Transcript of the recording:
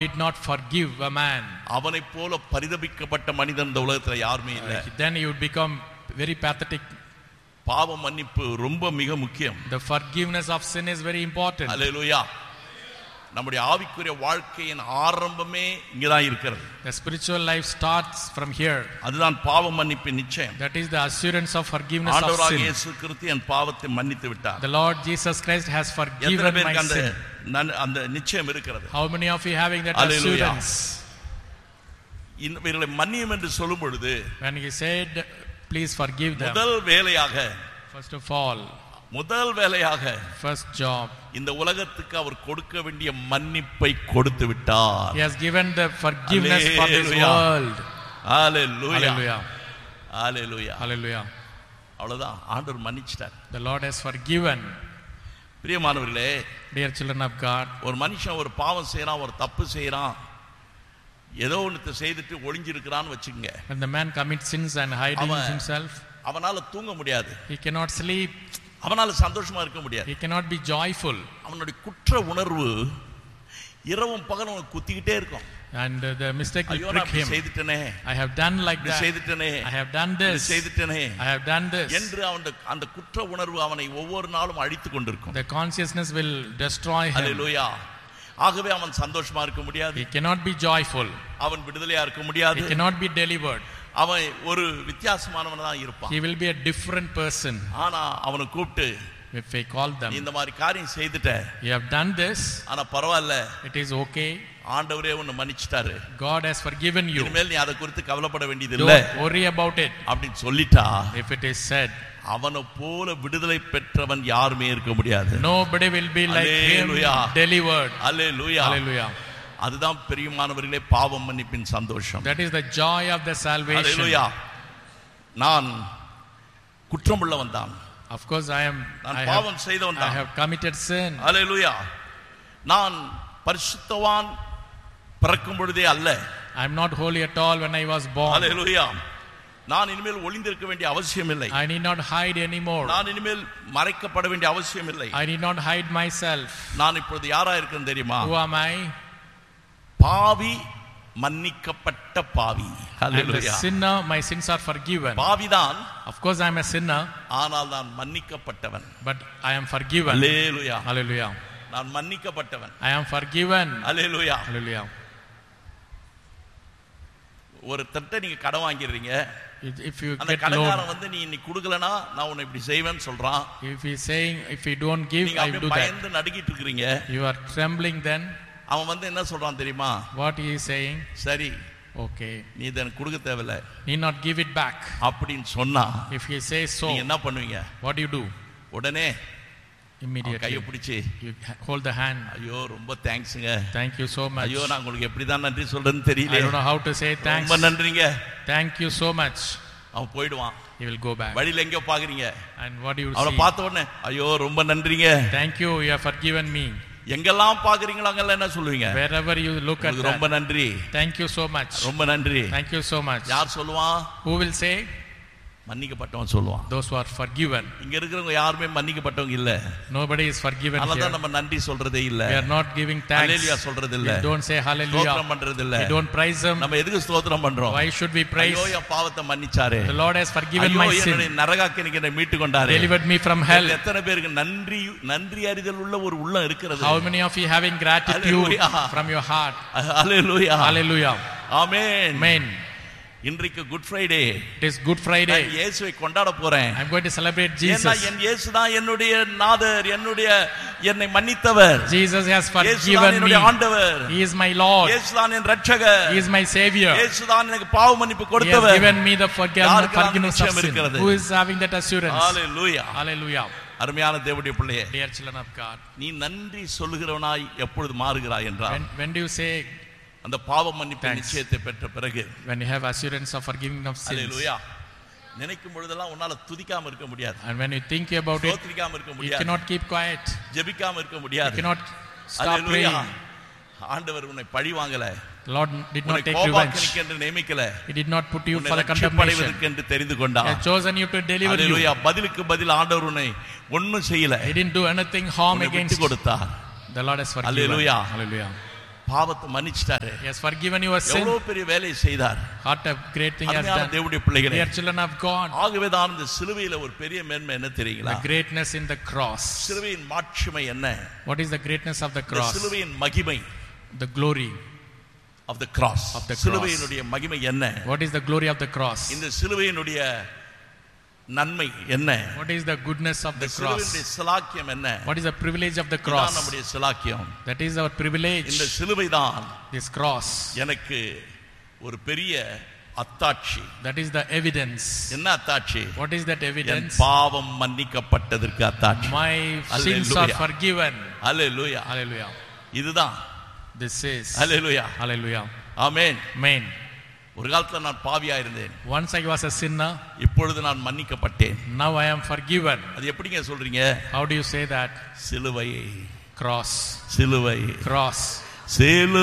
did not forgive a man, அவனைப் போல பரிதபிக்கப்பட்ட மனிதன் இந்த உலகத்துல யாருமே இல்லை then he would become very pathetic. பாவ மன்னிப்பு ரொம்ப மிக முக்கியம் The forgiveness of sin is very important. அல்லேலூயா நம்முடைய ஆவிக்குரிய வாழ்க்கையின் ஆரம்பமே இங்கதான் இருக்கிறது The spiritual life starts from here. அதுதான் பாவ மன்னிப்பின் நிச்சயம் That is the assurance of forgiveness of ஆண்டவராக sin. இயேசு கிறிஸ்து என் பாவத்தை மன்னித்து விட்டார் The Lord Jesus Christ has எத்தனை forgiven my பேருக்கு அந்த sin. நன்- அந்த நிச்சயம் இருக்கிறது How many of you having that Hallelujah. assurance? இந்த- இவர்களை மன்னியும் என்று சொல்லும் பொழுது When he said, please forgive them. முதல் வேலையாக First of all, முதல் வேலையாக first job. இந்த உலகத்துக்கு அவர் கொடுக்க வேண்டிய மன்னிப்பை கொடுத்து விட்டார் He has given the forgiveness for this Hallelujah. world. Hallelujah Hallelujah. Hallelujah Hallelujah. அவ்வளவுதான் ஆண்டவர் மன்னிச்சிட்டார் The Lord has forgiven. பிரியமானவர்களே Dear children of God, ஒரு மனுஷன் ஒரு பாவம் செய்யறான் ஒரு தப்பு செய்யறான் ஏதோ ஒன்று செய்துட்டு ஒளிஞ்சிருக்கிறான்னு வச்சுக்கங்க when the man commits sins and hiding அவன் himself, அவனால தூங்க முடியாது he cannot sleep, அவனால சந்தோஷமா இருக்க முடியாது he cannot be joyful. அவனுடைய குற்ற உணர்வு இரவும் பகலும் அவனுக்கு குத்திக்கிட்டே இருக்கும் And uh, the mistake will ஐயோ நான் prick இப்படி him. செய்துட்டனே I have done like இப்படி that. செய்துட்டனே I have done இப்படி this. செய்துட்டனே I have done this. என்று அவன் அந்த குற்ற உணர்வு அவனை ஒவ்வொரு நாளும் அழித்து கொண்டிருக்கும் The consciousness will destroy him. அல்லேலூயா ஆகவே அவன் சந்தோஷமா இருக்க முடியாது He cannot be joyful. அவன் விடுதலையா இருக்க முடியாது He cannot be delivered. அவன் ஒரு வித்தியாசமானவன் தான் இருப்பான் He will be a different person ஆனா அவனை கூப்பிட்டு if we call நீ them. இந்த மாதிரி காரியம் செய்துட்ட You have done this. ஆனா பரவாயில்ல It is okay. ஆண்டவரே உன்னை மன்னிச்சிட்டாரு God has forgiven you. இனிமேல் நீ அதை குறித்து கவலைப்பட வேண்டியது இல்ல Don't worry about it. அப்படின்னு சொல்லிட்டா If it is said, அவனை போல விடுதலை பெற்றவன் யாருமே இருக்க முடியாது nobody will be like him Hallelujah. delivered. Hallelujah Hallelujah. அதுதான் பெரியமானவர்களே பாவம் மன்னிப்பின் சந்தோஷம் That is the joy of the salvation. அல்லேலூயா நான் குற்றமுள்ளவன் தான் Of course, I am. நான் I have, பாவம் செய்தவன் I தான் have committed sin. அல்லேலூயா நான் பரிசுத்தவான் பிறக்கும் பொழுதே அல்ல I am not holy at all when I was born. அல்லேலூயா நான் இனிமேல் ஒளிந்திருக்க வேண்டிய அவசியம் இல்லை I need not hide anymore. நான் இனிமேல் மறைக்கப்பட வேண்டிய அவசியம் இல்லை I need not hide myself. நான் இப்பொழுது யாரா இருக்கேன்னு தெரியுமா Who am I? பாவி மன்னிக்கப்பட்ட பாவி I am the hallelujah sinner. My sins are forgiven. பாவிதான் Of course, I am a sinner, ஆனால் நான் மன்னிக்கப்பட்டவன் but I am forgiven. Hallelujah Hallelujah. நான் மன்னிக்கப்பட்டவன் I am forgiven. Hallelujah Hallelujah. ஒரு தட்டை நீங்க கடன் வாங்கிடுறீங்க If if you அந்த get கடன்காரன் loan, வந்து நீ இன்னைக்கு கொடுக்கலனா நான் உன்னை இப்படி செய்வேன்னு சொல்றான் if he is saying, if you don't give, நீங்க I will அப்படியே do that. பயந்து நடுக்கிட்டு இருக்கிறீங்க You are trembling then. அவன் வந்து என்ன சொல்றான் தெரியுமா What he is saying? சரி Okay. நீ இதை எனக்கு கொடுக்க தேவையில்ல Need not give it back. அப்படின்னு சொன்னா If he says so, நீங்க என்ன பண்ணுவீங்க what do you do? உடனே அவன் கையை Immediately. பிடிச்சு You ha- hold the hand. ஐயோ ரொம்ப தேங்க்ஸுங்க Thank you so much. ஐயோ நான் உங்களுக்கு எப்படிதான் நன்றி சொல்றேன்னு I தெரியல don't know how to say thanks. ரொம்ப நன்றிங்க Thank you so much. அவன் போயிடுவான் He will go back. வழியில எங்கேயோ பாக்குறீங்க And what do you அவனை see? பார்த்த உடனே ஐயோ ரொம்ப நன்றிங்க Thank you, you have forgiven me. எங்கெல்லாம் பாக்குறீங்களோ அங்கெல்லாம் என்ன சொல்லுவீங்க Wherever you look at உங்களுக்கு ரொம்ப that. நன்றி Thank you so much. ரொம்ப நன்றி Thank you so much. யார் சொல்லுவான் Who will say? மன்னிக்கப்பட்டவன் சொல்லுவான் Those who are forgiven. இங்க இருக்கிறவங்க யாருமே மன்னிக்கப்பட்டவங்க இல்ல Nobody is forgiven அதனாலதான் here. நம்ம நன்றி சொல்றதே இல்ல We are not giving thanks. அல்லேலியா சொல்றது இல்ல We don't say hallelujah. ஸ்தோத்திரம் பண்றது இல்ல We don't praise Him. நம்ம எதுக்கு ஸ்தோத்திரம் பண்றோம் Why should we praise? ஐயோ என் பாவத்தை மன்னிச்சாரு The Lord has forgiven ஐயோ my என்னுடைய sin. நரகாக்கினிக்கு என்னை மீட்டு கொண்டாரு Delivered me from hell. எத்தனை பேருக்கு நன்றி நன்றி அறிதல் உள்ள ஒரு உள்ளம் இருக்கிறது How many of you having gratitude Hallelujah. from your heart? அல்லேலூயா Hallelujah. ஆமென் Amen. இன்றைக்கு Good Friday It is Good Friday. நான் இயேசுவை கொண்டாட போறேன் I'm going to celebrate ஏன்னா Jesus. என் இயேசு தான் என்னுடைய நாதர் என்னுடைய என்னை மன்னித்தவர் Jesus has இயேசு தான் forgiven me. என்னுடைய ஆண்டவர் He is my Lord. இயேசு தான் என் ரட்சகர் He is my Savior. இயேசு தான் எனக்கு பாவ மன்னிப்பு He has கொடுத்தவர் given me the forgiven- யாருக்கெல்லாம் forgiveness of நிச்சயம் sin. இருக்கிறது? Who is having that assurance? Hallelujah Hallelujah. அருமையான தேவனுடைய பிள்ளையே Dear children of God. நீ நன்றி சொல்லுகிறவனாய் எப்பொழுது மாறுகிறாய் என்றால் When, when do you say, அந்த பாவ மன்னிப்பு Thanks. நிச்சயத்தை பெற்ற பிறகு when you have assurance of forgiving of sins? ஹalleluya நினைக்கும் பொழுதெல்லாம் உன்னால துதிக்காம இருக்க முடியாது And when you think about it, ஸ்தோத்திரிக்காம இருக்க you முடியாது cannot keep quiet. ஜெபிக்காம இருக்க You முடியாது cannot stop ஹalleluya praying. ஆண்டவர் உன்னை பழி வாங்கல The Lord did உன்னை not take revenge. கோபாக்கனிக்கு என்று நியமிக்கல He did not put you உன்னை for the condemnation. ரட்சிப்படைவதற்கு என்று தெரிந்து He கொண்டார் has chosen you to deliver you. ஹalleluya பதிலுக்கு பதில் ஆண்டவர் உன்னை ஒண்ணும் செய்யல He didn't do anything harm உன்னை against விட்டு you. கொடுத்தார் The Lord has forgiven. Hallelujah. Hallelujah. பாவத்தை மன்னிச்சிட்டாரு He has forgiven your sin. எவ்வளவு பெரிய வேலையை செய்தார் What a great thing He has அருமையான done. தேவனுடைய பிள்ளைகளே We are children of God. ஆகவே தான் இந்த சிலுவையில ஒரு பெரிய மேன்மை என்ன தெரியுங்களா The greatness in the cross. சிலுவையின் மாட்சிமை என்ன What is the greatness of the இந்த cross? சிலுவையின் மகிமை The glory. Of the cross Of the cross. சிலுவையினுடைய மகிமை என்ன What is the glory of the cross? இந்த சிலுவையினுடைய நன்மை என்ன What is the goodness of இந்த the cross? சிலுவையினுடைய சிலாக்கியம் என்ன What is the privilege of the இதுதான் cross? நம்முடைய சிலாக்கியம் That is our privilege. இந்த சிலுவை தான் This cross. எனக்கு ஒரு பெரிய அத்தாட்சி That is the evidence. என்ன அத்தாட்சி What is that N evidence? பாவம் மன்னிக்கப்பட்டதற்கு அத்தாட்சி My sins are Hallelujah. forgiven. Hallelujah Hallelujah. இதுதான் This is. Hallelujah Hallelujah. ஆமென் Amen. ஒரு காலத்துல நான் பாவியா இருந்தேன் Once I was a sinner, இப்பொழுது நான் மன்னிக்கப்பட்டேன் now I am forgiven. அது எப்படிங்க சொல்றீங்க How do you say that? சிலுவை Cross. சிலுவை Cross. சிலுவை